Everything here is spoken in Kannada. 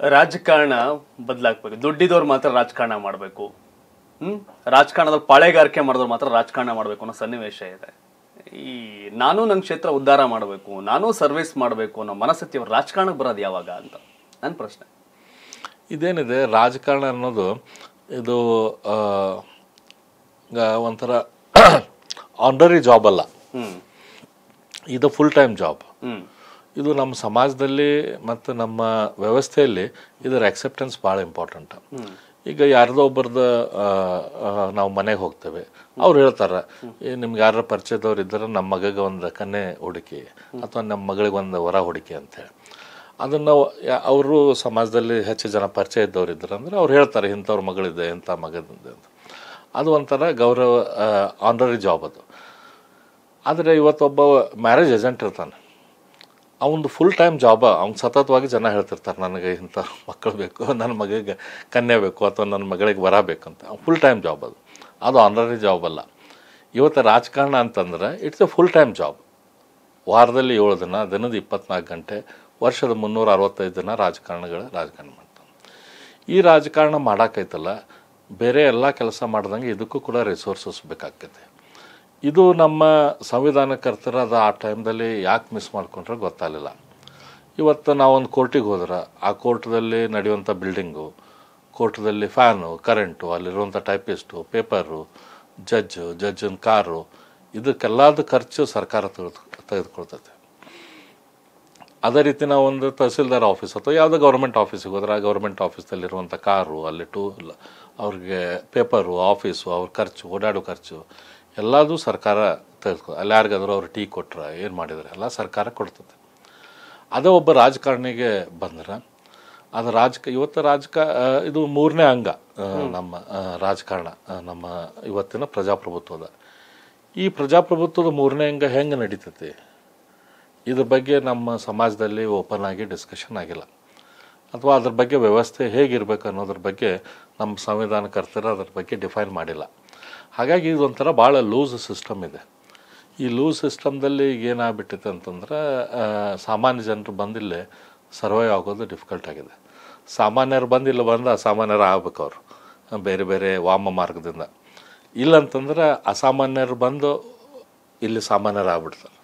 ರಾಜಕಾರಣ ಬದಲಾಗ್ಬೇಕು ದುಡ್ಡಿದವ್ರು ಮಾತ್ರ ರಾಜಕಾರಣ ಮಾಡಬೇಕು ಹ್ಮ್ ರಾಜಕಾರಣದಲ್ಲಿ ಪಾಳೆಗಾರಿಕೆ ಮಾಡಿದವ್ರು ಮಾತ್ರ ರಾಜಕಾರಣ ಮಾಡಬೇಕು ಅನ್ನೋ ಸನ್ನಿವೇಶ ಇದೆ ಈ ನಾನು ನನ್ನ ಕ್ಷೇತ್ರ ಉದ್ಧಾರ ಮಾಡಬೇಕು ನಾನು ಸರ್ವಿಸ್ ಮಾಡಬೇಕು ಅನ್ನೋ ಮನಸ್ಥಿತಿ ಅವ್ರು ರಾಜಕಾರಣಕ್ಕೆ ಬರೋದು ಯಾವಾಗ ಅಂತ ನನ್ನ ಪ್ರಶ್ನೆ ಇದೇನಿದೆ ರಾಜಕಾರಣ ಅನ್ನೋದು ಇದು ಆ, ಗ- ಒಂಥರ ಆನರಿ ಜಾಬ್ ಅಲ್ಲ ಹ್ಮ್ ಇದು ಫುಲ್ ಟೈಮ್ ಜಾಬ್ ಹ್ಮ್ ಇದು ನಮ್ಮ ಸಮಾಜದಲ್ಲಿ ಮತ್ತು ನಮ್ಮ ವ್ಯವಸ್ಥೆಯಲ್ಲಿ ಇದರ ಅಕ್ಸೆಪ್ಟೆನ್ಸ್ ಭಾಳ ಇಂಪಾರ್ಟೆಂಟ್ ಈಗ ಯಾರ್ದೋ ಒಬ್ಬರದ ನಾವು ಮನೆಗೆ ಹೋಗ್ತೇವೆ ಅವ್ರು ಹೇಳ್ತಾರೆ ಏ ನಿಮ್ಗೆ ಯಾರ ಪರಿಚಯದವ್ರು ಇದ್ದಾರೆ ನಮ್ಮ ಮಗಗೆ ಒಂದು ಕನ್ಯೆ ಹುಡುಕಿ ಅಥವಾ ನಮ್ಮ ಮಗಳಿಗೆ ಒಂದು ವರ ಹುಡುಕಿ ಅಂತೇಳಿ ಅದನ್ನು ಅವರು ಸಮಾಜದಲ್ಲಿ ಹೆಚ್ಚು ಜನ ಪರಿಚಯ ಇದ್ದವ್ರು ಇದ್ದಾರೆ ಅಂದ್ರೆ ಅವ್ರು ಹೇಳ್ತಾರೆ ಇಂಥವ್ರ ಮಗಳಿದೆ ಇಂಥ ಮಗದಿದೆ ಅಂತ ಅದು ಒಂಥರ ಗೌರವ ಆನರಿ ಜಾಬ್ ಅದು ಆದರೆ ಇವತ್ತೊಬ್ಬ ಮ್ಯಾರೇಜ್ ಏಜೆಂಟ್ ಇರ್ತಾನೆ ಅವನದು ಫುಲ್ ಟೈಮ್ ಜಾಬ ಅವ್ನು ಸತತವಾಗಿ ಜನ ಹೇಳ್ತಿರ್ತಾರೆ ನನಗೆ ಇಂಥ ಮಕ್ಕಳು ಬೇಕು ನನ್ನ ಮಗಳಿಗೆ ಕನ್ಯೆ ಬೇಕು ಅಥವಾ ನನ್ನ ಮಗಳಿಗೆ ವರ ಬೇಕಂತ ಫುಲ್ ಟೈಮ್ ಜಾಬ್ ಅದು ಅದು ಆನರಿ ಜಾಬ್ ಅಲ್ಲ ಇವತ್ತು ರಾಜಕಾರಣ ಅಂತಂದ್ರೆ it's a full time job ವಾರದಲ್ಲಿ ಏಳು ದಿನ ದಿನದ ಇಪ್ಪತ್ನಾಲ್ಕು ಗಂಟೆ ವರ್ಷದ ಮುನ್ನೂರ ಅರವತ್ತೈದು ದಿನ ರಾಜಕಾರಣಗಳು ರಾಜಕಾರಣ ಮಾಡ್ತಾನೆ ಈ ರಾಜಕಾರಣ ಮಾಡೋಕ್ಕೈತಲ್ಲ ಬೇರೆ ಎಲ್ಲ ಕೆಲಸ ಮಾಡ್ದಂಗೆ ಇದಕ್ಕೂ ಕೂಡ ರಿಸೋರ್ಸಸ್ ಬೇಕಾಗ್ತೈತೆ ಇದು ನಮ್ಮ ಸಂವಿಧಾನಕರ್ತರಾದ ಆ ಟೈಮ್ದಲ್ಲಿ ಯಾಕೆ ಮಿಸ್ ಮಾಡ್ಕೊಂಡ್ರೆ ಗೊತ್ತಾಗಲಿಲ್ಲ ಇವತ್ತು ನಾವೊಂದು ಕೋರ್ಟಿಗೆ ಹೋದ್ರೆ ಆ ಕೋರ್ಟ್ದಲ್ಲಿ ನಡೆಯುವಂಥ ಬಿಲ್ಡಿಂಗು ಕೋರ್ಟ್ದಲ್ಲಿ ಫ್ಯಾನು ಕರೆಂಟು ಅಲ್ಲಿರುವಂಥ ಟೈಪಿಸ್ಟು ಪೇಪರು ಜಡ್ಜು ಜಡ್ಜನ್ ಕಾರು ಇದಕ್ಕೆಲ್ಲದ ಖರ್ಚು ಸರ್ಕಾರ ತೆಗೆದು ತೆಗೆದುಕೊಳ್ತೈತೆ ಅದೇ ರೀತಿ ನಾವು ಒಂದು ತಹಸೀಲ್ದಾರ್ ಆಫೀಸ್ ಅಥವಾ ಯಾವುದೋ ಗೌರ್ಮೆಂಟ್ ಆಫೀಸಿಗೆ ಹೋದ್ರೆ ಆ ಗೌರ್ಮೆಂಟ್ ಆಫೀಸಲ್ಲಿರುವಂಥ ಕಾರು ಅಲ್ಲಿ ಟೂ ಅವ್ರಿಗೆ ಪೇಪರು ಆಫೀಸು ಅವ್ರ ಖರ್ಚು ಓಡಾಡೋ ಖರ್ಚು ಎಲ್ಲದೂ ಸರ್ಕಾರ ತೆಗೆದುಕೊ ಅಲ್ಲಿ ಯಾರಿಗಾದ್ರೂ ಅವ್ರು ಟೀ ಕೊಟ್ರೆ ಏನು ಮಾಡಿದ್ರೆ ಎಲ್ಲ ಸರ್ಕಾರ ಕೊಡ್ತದೆ ಅದೇ ಒಬ್ಬ ರಾಜಕಾರಣಿಗೆ ಬಂದ್ರೆ ಅದು ರಾಜಕ ಇವತ್ತು ರಾಜಕ ಆ, ಇದು ಮೂರನೇ ಅಂಗ ಆ, ನಮ್ಮ ಆ, ರಾಜಕಾರಣ ಆ, ನಮ್ಮ ಇವತ್ತಿನ ಪ್ರಜಾಪ್ರಭುತ್ವದ ಈ ಪ್ರಜಾಪ್ರಭುತ್ವದ ಮೂರನೇ ಅಂಗ ಹೆಂಗೆ ನಡೀತೈತಿ ಇದ್ರ ಬಗ್ಗೆ ನಮ್ಮ ಸಮಾಜದಲ್ಲಿ ಓಪನ್ ಆಗಿ ಡಿಸ್ಕಷನ್ ಆಗಿಲ್ಲ ಅಥವಾ ಅದ್ರ ಬಗ್ಗೆ ವ್ಯವಸ್ಥೆ ಹೇಗಿರ್ಬೇಕು ಅನ್ನೋದ್ರ ಬಗ್ಗೆ ನಮ್ಮ ಸಂವಿಧಾನಕರ್ತರು ಅದ್ರ ಬಗ್ಗೆ ಡಿಫೈನ್ ಮಾಡಿಲ್ಲ ಹಾಗಾಗಿ ಇದೊಂಥರ ಭಾಳ ಲೂಸ್ ಸಿಸ್ಟಮ್ ಇದೆ ಈ ಲೂಸ್ ಸಿಸ್ಟಮ್ದಲ್ಲಿ ಈಗ ಏನಾಗ್ಬಿಟ್ಟಿದೆ ಅಂತಂದ್ರೆ ಆ, ಸಾಮಾನ್ಯ ಜನರು ಬಂದಿಲ್ಲೇ ಸರ್ವೈವ್ ಆಗೋದು ಡಿಫಿಕಲ್ಟ್ ಆಗಿದೆ ಸಾಮಾನ್ಯರು ಬಂದಿಲ್ಲ ಬಂದು ಅಸಾಮಾನ್ಯರು ಆಗ್ಬೇಕು ಅವರು ಬೇರೆ ಬೇರೆ ವಾಮ ಮಾರ್ಗದಿಂದ ಇಲ್ಲಂತಂದ್ರೆ ಅಸಾಮಾನ್ಯರು ಬಂದು ಇಲ್ಲಿ ಸಾಮಾನ್ಯರು ಆಗ್ಬಿಡ್ತಾರೆ